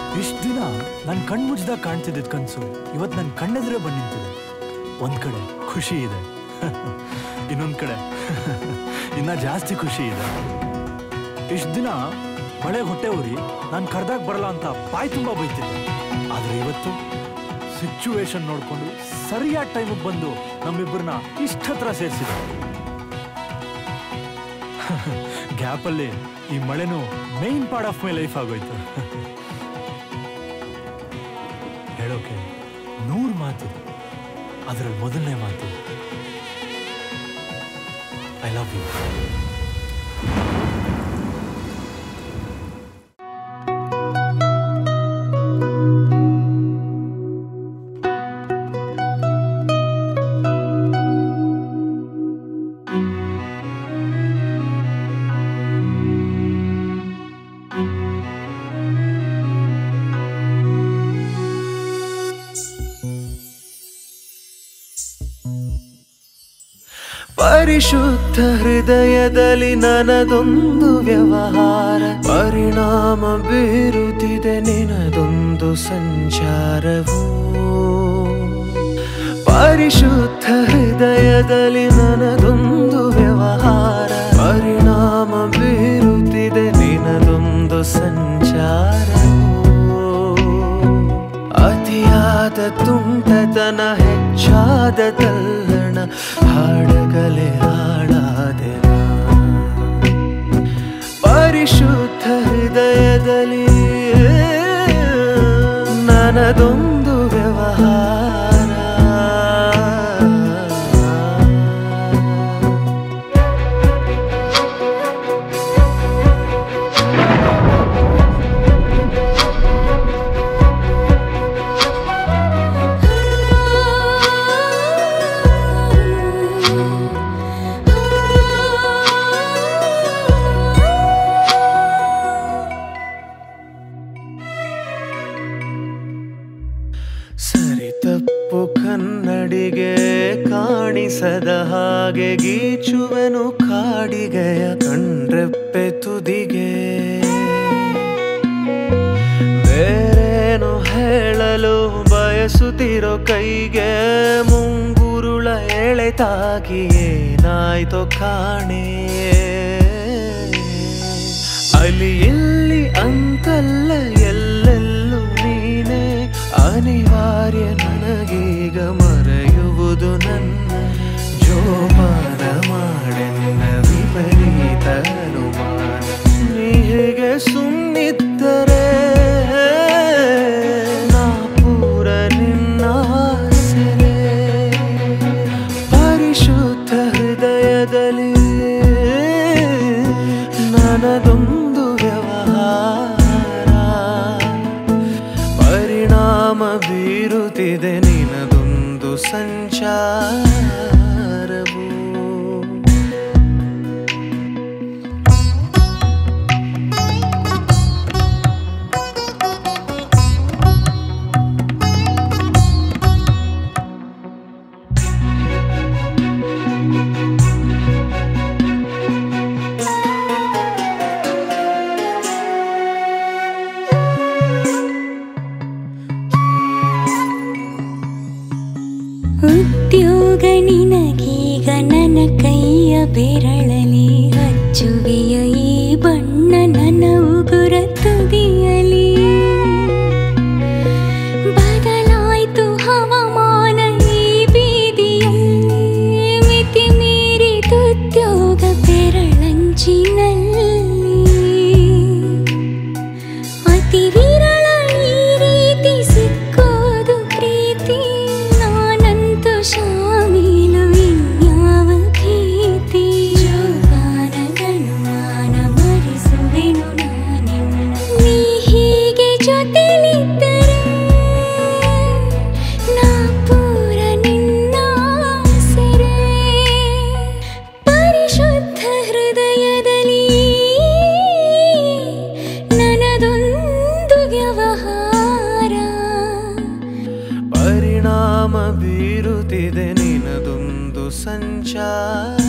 ಇಷ್ಟು ದಿನ ನನ್ನ ಕಣ್ಮುಚ್ದಾಗ ಕಾಣ್ತಿದ್ದಿದ್ ಕನಸು ಇವತ್ತು ನನ್ನ ಕಣ್ಣೆದುರೇ ಬಂದು ನಿಂತಿದೆ ಒಂದ್ ಕಡೆ ಖುಷಿ ಇದೆ ಇನ್ನೊಂದ್ ಕಡೆ ಇನ್ನ ಜಾಸ್ತಿ ಖುಷಿ ಇದೆ ಇಷ್ಟು ದಿನ ಮಳೆ ಹೊಟ್ಟೆ ಉರಿ ನಾನು ಕರ್ದಾಗ ಬರಲ್ಲ ಅಂತ ಬಾಯಿ ತುಂಬ ಬೈತಿದ್ದೆ ಆದ್ರೆ ಇವತ್ತು ಸಿಚುವೇಶನ್ ನೋಡ್ಕೊಂಡು ಸರಿಯಾದ ಟೈಮಿಗೆ ಬಂದು ನಮ್ಮಿಬ್ಬರನ್ನ ಇಷ್ಟ ಹತ್ರ ಸೇರಿಸಿದೆ ಗ್ಯಾಪಲ್ಲಿ ಈ ಮಳೆನೂ main part of my life ಆಗೋಯ್ತು ಹೇಳೋಕೆ ನೂರು ಮಾತು ಅದರಲ್ಲಿ ಮೊದಲನೇ ಮಾತು ಐ ಲವ್ ಯು ಪರಿಶುದ್ಧ ಹೃದಯದಲ್ಲಿ ನನದೊಂದು ವ್ಯವಹಾರ ಪರಿಣಾಮ ಬೀರುತ್ತಿದೆ ನಿನದೊಂದು ಸಂಚಾರವು ಪರಿಶುದ್ಧ ಹೃದಯದಲ್ಲಿ ನನದೊಂದು ವ್ಯವಹಾರ ಪರಿಣಾಮ ಬೀರುತ್ತಿದೆ ನಿನದೊಂದು ಸಂಚಾರವು ಅತಿಯಾದ ತುಂಟತನ ಹೆಚ್ಚಾದ ತಲ್ಲಣ ಹಾಡಗಲೆ ಹಾಡಾದೆ ಪರಿಶುದ್ಧ ಹೃದಯದಲ್ಲಿ ನನದೊಂದು ವ್ಯವಹಾರ ಸರಿ ತಪ್ಪು ಕನ್ನಡಿಗೆ ಕಾಣಿಸದ ಹಾಗೆ ಗೀಚುವೆನು ಕಾಡಿಗೆಯ ಕಣ್ರೆಪ್ಪೆ ತುದಿಗೆ ಬೇರೇನು ಹೇಳಲು ಬಯಸುತ್ತಿರೋ ಕೈಗೆ ಮುಂಗುರುಳ ಎಳೆತಾಗಿ ಏನಾಯ್ತೋ ಕಾಣೆ ಅಲ್ಲಿ ಇಲ್ಲಿ ಅಂತಲ್ಲ ಎಲ್ಲೆಲ್ಲೂ ನೀನೆ ಅನಿವಾರ್ಯ ನನಗೀಗ ಮರೆಯುವುದು ನನ್ನ ಜೋಪಾನ ಮಾಡೆನ್ನ ವಿಪರೀತ ಅನುಮಾನ ನೀ ಹೇಗೆ ಸುಮ್ಮನಿದ್ದರೆ ನಾ ಪೂರ ನಿನ್ನ ಸೆರೆ ಪರಿಶುದ್ಧ ಹೃದಯದಲ್ಲಿ ನನದೊಂದು ವ್ಯವಹಾರ ಪರಿಣಾಮ ಬೀರುತ್ತಿದೆ ನಿನದೊಂದು ಸಂಚಾರವು ಉದ್ಯೋಗ ನಿನಗೀಗ ನನ್ನ ಕೈಯ ಬೆರಳಲಿ ಹಚ್ಚುವೆಯ ಈ ಬಣ್ಣ ನನ್ನ ಉಗುರ ತುದಿಯಲಿ ಬದಲಾಯ್ತು ಹವಾಮಾನ ಈ ಬೀದಿಯಲ್ಲಿ ಮಿತಿ ಮೀರಿದುದ್ಯೋಗ ಬೆರಳಂಚಿನಲ್ಲಿ ಅತಿ ವಿರಳ ಈ ರೀತಿ ಸಿಕ್ಕೋದು ಪ್ರೀತಿ ನಾನಂತೂ ಶಾಮೀಲು ಇನ್ಯಾವ ಭೀತಿ ಜೋಪಾನಗನುಮಾನ ಮರೆಸುವೆನು ನಾನಿನ್ನ ನೀ ಹೀಗೆ ಜೊತೆಲಿದ್ದರೆ ನಾ ಪೂರ ನಿನ್ನ ಸೆರೆ ಪರಿಶುದ್ಧ ಹೃದಯದಲ್ಲಿ ನನದೊಂದು ವ್ಯವಹಾರ ಪರಿಣಾಮ ಬೀರುತ್ತಿದೆ ನಿನದೊಂದು ಸಂಚಾರ